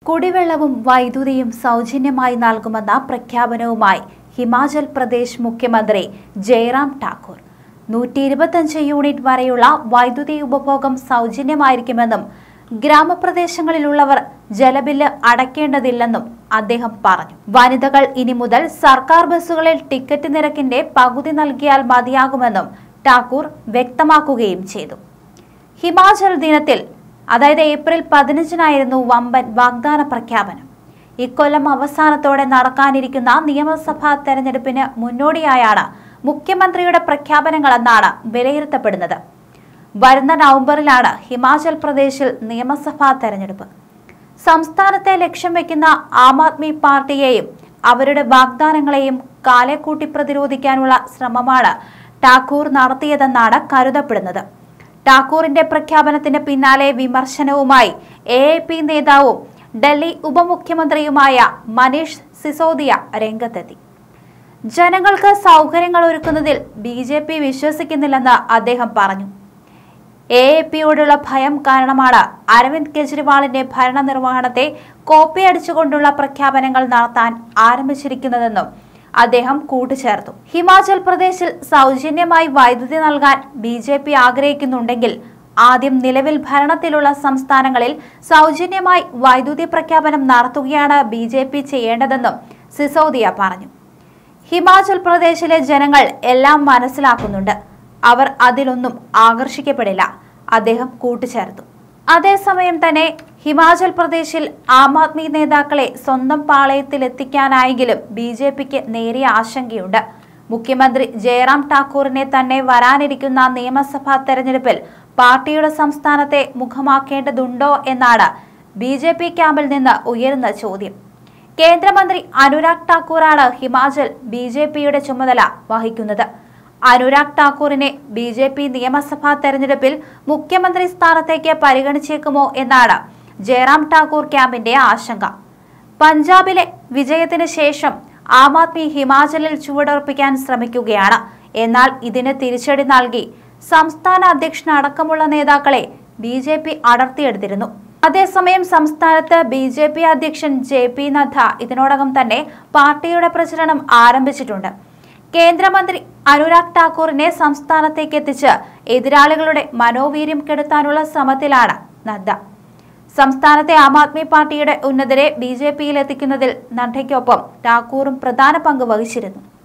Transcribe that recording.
കുടിവെള്ളവും വൈദ്യുതിയും സൗജന്യമായി നൽകുമെന്ന പ്രഖ്യാപനവുമായി ഹിമാചൽ പ്രദേശ് മുഖ്യമന്ത്രി ജയറാം ഠാക്കൂർ നൂറ്റി ഇരുപത്തഞ്ച് യൂണിറ്റ് വരെയുള്ള വൈദ്യുതി ഉപഭോഗം സൗജന്യമായിരിക്കുമെന്നും ഗ്രാമപ്രദേശങ്ങളിലുള്ളവർ ജലബില്ല് അടയ്ക്കേണ്ടതില്ലെന്നും അദ്ദേഹം പറഞ്ഞു വനിതകൾ ഇനി മുതൽ സർക്കാർ ബസ്സുകളിൽ ടിക്കറ്റ് നിരക്കിന്റെ പകുതി നൽകിയാൽ മതിയാകുമെന്നും ഠാക്കൂർ വ്യക്തമാക്കുകയും ചെയ്തു ഹിമാചൽ ദിനത്തിൽ അതായത് ഏപ്രിൽ പതിനഞ്ചിനായിരുന്നു വമ്പൻ വാഗ്ദാന പ്രഖ്യാപനം ഇക്കൊല്ലം അവസാനത്തോടെ നടക്കാനിരിക്കുന്ന നിയമസഭാ തെരഞ്ഞെടുപ്പിന് മുന്നോടിയായാണ് മുഖ്യമന്ത്രിയുടെ പ്രഖ്യാപനങ്ങളെന്നാണ് വിലയിരുത്തപ്പെടുന്നത് വരുന്ന നവംബറിലാണ് ഹിമാചൽ പ്രദേശിൽ നിയമസഭാ തെരഞ്ഞെടുപ്പ് സംസ്ഥാനത്തെ ലക്ഷ്യം വെക്കുന്ന ആം ആദ്മി പാർട്ടിയെയും അവരുടെ വാഗ്ദാനങ്ങളെയും കാലെക്കൂട്ടി പ്രതിരോധിക്കാനുള്ള ശ്രമമാണ് ഠാക്കൂർ നടത്തിയതെന്നാണ് കരുതപ്പെടുന്നത് ഠാക്കൂറിന്റെ പ്രഖ്യാപനത്തിന് പിന്നാലെ വിമർശനവുമായി എ എ പി നേതാവും ഡൽഹി ഉപമുഖ്യമന്ത്രിയുമായ മനീഷ് സിസോദിയ രംഗത്തെത്തി ജനങ്ങൾക്ക് സൗകര്യങ്ങൾ ഒരുക്കുന്നതിൽ ബി ജെ പി വിശ്വസിക്കുന്നില്ലെന്ന് അദ്ദേഹം പറഞ്ഞു എ എ പിയോടുള്ള ഭയം കാരണമാണ് അരവിന്ദ് കെജ്രിവാളിന്റെ ഭരണനിർവഹണത്തെ കോപ്പിയടിച്ചുകൊണ്ടുള്ള പ്രഖ്യാപനങ്ങൾ നടത്താൻ ആരംഭിച്ചിരിക്കുന്നതെന്നും അദ്ദേഹം കൂട്ടിച്ചേർത്തു ഹിമാചൽ പ്രദേശിൽ സൗജന്യമായി വൈദ്യുതി നൽകാൻ ബി ജെ പി ആഗ്രഹിക്കുന്നുണ്ടെങ്കിൽ ആദ്യം നിലവിൽ ഭരണത്തിലുള്ള സംസ്ഥാനങ്ങളിൽ സൗജന്യമായി വൈദ്യുതി പ്രഖ്യാപനം നടത്തുകയാണ് ബി ജെ പി ചെയ്യേണ്ടതെന്നും സിസോദിയ പറഞ്ഞു ഹിമാചൽ പ്രദേശിലെ ജനങ്ങൾ എല്ലാം മനസ്സിലാക്കുന്നുണ്ട് അവർ അതിലൊന്നും ആകർഷിക്കപ്പെടില്ല അദ്ദേഹം കൂട്ടിച്ചേർത്തു അതേസമയം തന്നെ ഹിമാചൽ പ്രദേശിൽ ആം ആദ്മി നേതാക്കളെ സ്വന്തം പാളയത്തിലെത്തിക്കാനായെങ്കിലും ബി ജെ പിക്ക് നേരിയ ആശങ്കയുണ്ട് മുഖ്യമന്ത്രി ജയറാം ഠാക്കൂറിനെ തന്നെ വരാനിരിക്കുന്ന നിയമസഭാ തെരഞ്ഞെടുപ്പിൽ പാർട്ടിയുടെ സംസ്ഥാനത്തെ മുഖമാക്കേണ്ടതുണ്ടോ എന്നാണ് ബി ജെ പി ക്യാമ്പിൽ നിന്ന് ഉയരുന്ന ചോദ്യം കേന്ദ്രമന്ത്രി അനുരാഗ് ഠാക്കൂറാണ് ഹിമാചൽ ബി ജെ പിയുടെ ചുമതല വഹിക്കുന്നത് അനുരാഗ് ഠാക്കൂറിനെ ബി ജെ പി നിയമസഭാ തെരഞ്ഞെടുപ്പിൽ മുഖ്യമന്ത്രി സ്ഥാനത്തേക്ക് പരിഗണിച്ചേക്കുമോ എന്നാണ് ജയറാം ഠാക്കൂർ ക്യാമ്പിന്റെ ആശങ്ക പഞ്ചാബിലെ വിജയത്തിന് ശേഷം ആം ആദ്മി ഹിമാചലിൽ ചുവടുറപ്പിക്കാൻ ശ്രമിക്കുകയാണ് എന്നാൽ ഇതിന് തിരിച്ചടി നൽകി സംസ്ഥാന അധ്യക്ഷനടക്കമുള്ള നേതാക്കളെ ബി ജെ പി അടർത്തിയെടുത്തിരുന്നു അതേസമയം സംസ്ഥാനത്ത് ബി ജെ പി അധ്യക്ഷൻ ജെ പി നദ്ദ ഇതിനോടകം തന്നെ പാർട്ടിയുടെ പ്രചരണം ആരംഭിച്ചിട്ടുണ്ട് കേന്ദ്രമന്ത്രി അനുരാഗ് ഠാക്കൂറിനെ സംസ്ഥാനത്തേക്ക് എത്തിച്ച് എതിരാളികളുടെ മനോവീര്യം കെടുത്താനുള്ള ശ്രമത്തിലാണ് നദ്ദ സംസ്ഥാനത്തെ ആം ആദ്മി പാർട്ടിയുടെ ഉന്നതരെ ബി ജെ പിയിൽ എത്തിക്കുന്നതിൽ നഡ്ഡയ്ക്കൊപ്പം ഠാക്കൂറും പ്രധാന പങ്ക് വഹിച്ചിരുന്നു